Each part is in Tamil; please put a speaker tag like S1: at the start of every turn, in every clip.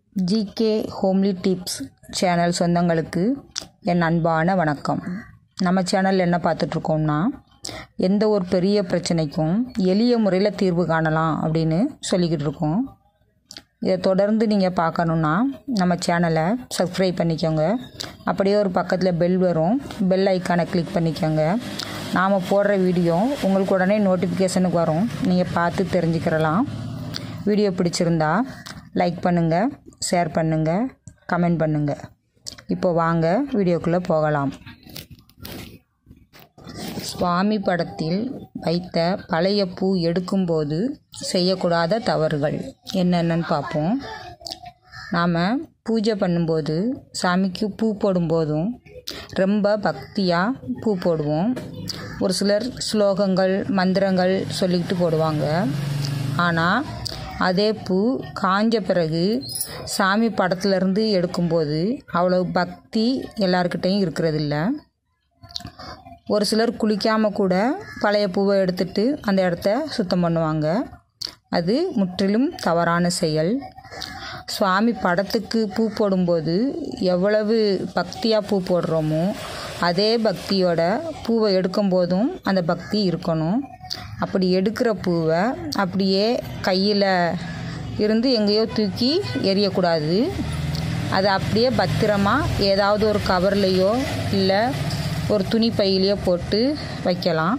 S1: ஜிகே ஹோம்லி டிப்ஸ் சேனல் சொந்தங்களுக்கு என் அன்பான வணக்கம் நம்ம சேனல் என்ன பார்த்துட்ருக்கோம்னா எந்த ஒரு பெரிய பிரச்சனைக்கும் எளிய முறையில் தீர்வு காணலாம் அப்படின்னு சொல்லிக்கிட்டு இருக்கோம் இதை தொடர்ந்து நீங்கள் பார்க்கணுன்னா நம்ம சேனலை சப்ஸ்கிரைப் பண்ணிக்கோங்க அப்படியே ஒரு பக்கத்தில் பெல் வரும் பெல் ஐக்கானை கிளிக் பண்ணிக்கோங்க நாம் போடுற வீடியோ உங்களுக்கு உடனே நோட்டிஃபிகேஷனுக்கு வரும் நீங்கள் பார்த்து தெரிஞ்சுக்கிறலாம் வீடியோ பிடிச்சிருந்தா லைக் பண்ணுங்கள் ஷேர் பண்ணுங்கள் கமெண்ட் பண்ணுங்கள் இப்போ வாங்க வீடியோக்குள்ளே போகலாம் சுவாமி படத்தில் வைத்த பழைய பூ எடுக்கும்போது செய்யக்கூடாத தவறுகள் என்னென்னு பார்ப்போம் நாம் பூஜை பண்ணும்போது சாமிக்கு பூ போடும்போதும் ரொம்ப பக்தியாக பூ போடுவோம் ஒரு சிலர் ஸ்லோகங்கள் மந்திரங்கள் சொல்லிக்கிட்டு போடுவாங்க ஆனால் அதே பூ காஞ்ச பிறகு சாமி படத்துலேருந்து எடுக்கும்போது அவ்வளோ பக்தி எல்லாருக்கிட்டேயும் இருக்கிறதில்ல ஒரு சிலர் குளிக்காமல் கூட பழைய பூவை எடுத்துட்டு அந்த இடத்த சுத்தம் பண்ணுவாங்க அது முற்றிலும் தவறான செயல் சுவாமி படத்துக்கு பூ போடும்போது எவ்வளவு பக்தியாக பூ போடுறோமோ அதே பக்தியோட பூவை எடுக்கும்போதும் அந்த பக்தி இருக்கணும் அப்படி எடுக்கிற பூவை அப்படியே கையில் இருந்து எங்கேயோ தூக்கி எரியக்கூடாது அதை அப்படியே பத்திரமா ஏதாவது ஒரு கவர்லேயோ இல்லை ஒரு துணி பையிலையோ போட்டு வைக்கலாம்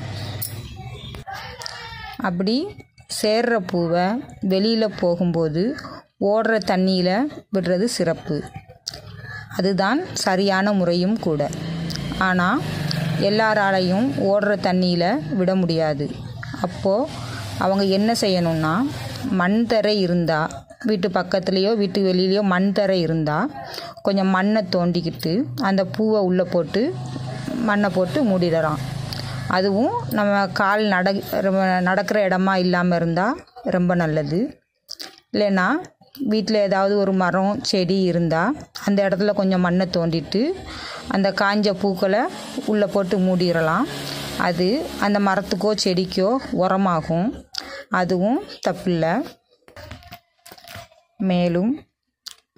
S1: அப்படி சேர்ற பூவை வெளியில் போகும்போது ஓடுற தண்ணியில் விடுறது சிறப்பு அதுதான் சரியான முறையும் கூட ஆனால் எல்லாராலையும் ஓடுற தண்ணியில் விட முடியாது அப்போது அவங்க என்ன செய்யணும்னா மண் தரை இருந்தால் வீட்டு பக்கத்துலேயோ வீட்டு வெளியிலையோ மண் தரை இருந்தால் கொஞ்சம் மண்ணை தோண்டிக்கிட்டு அந்த பூவை உள்ளே போட்டு மண்ணை போட்டு மூடிடலாம் அதுவும் நம்ம கால் நட நடக்கிற இடமா இல்லாமல் இருந்தால் ரொம்ப நல்லது இல்லைன்னா வீட்டில் ஏதாவது ஒரு மரம் செடி இருந்தால் அந்த இடத்துல கொஞ்சம் மண்ணை தோண்டிட்டு அந்த காஞ்ச பூக்களை உள்ளே போட்டு மூடிடலாம் அது அந்த மரத்துக்கோ செடிக்கோ உரமாகும் அதுவும் தப்பில்லை மேலும்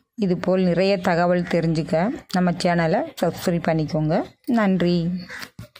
S1: இதுபோல் நிறைய தகவல் தெரிஞ்சுக்க நம்ம சேனலை சப்ஸ்கிரைப் பண்ணிக்கோங்க நன்றி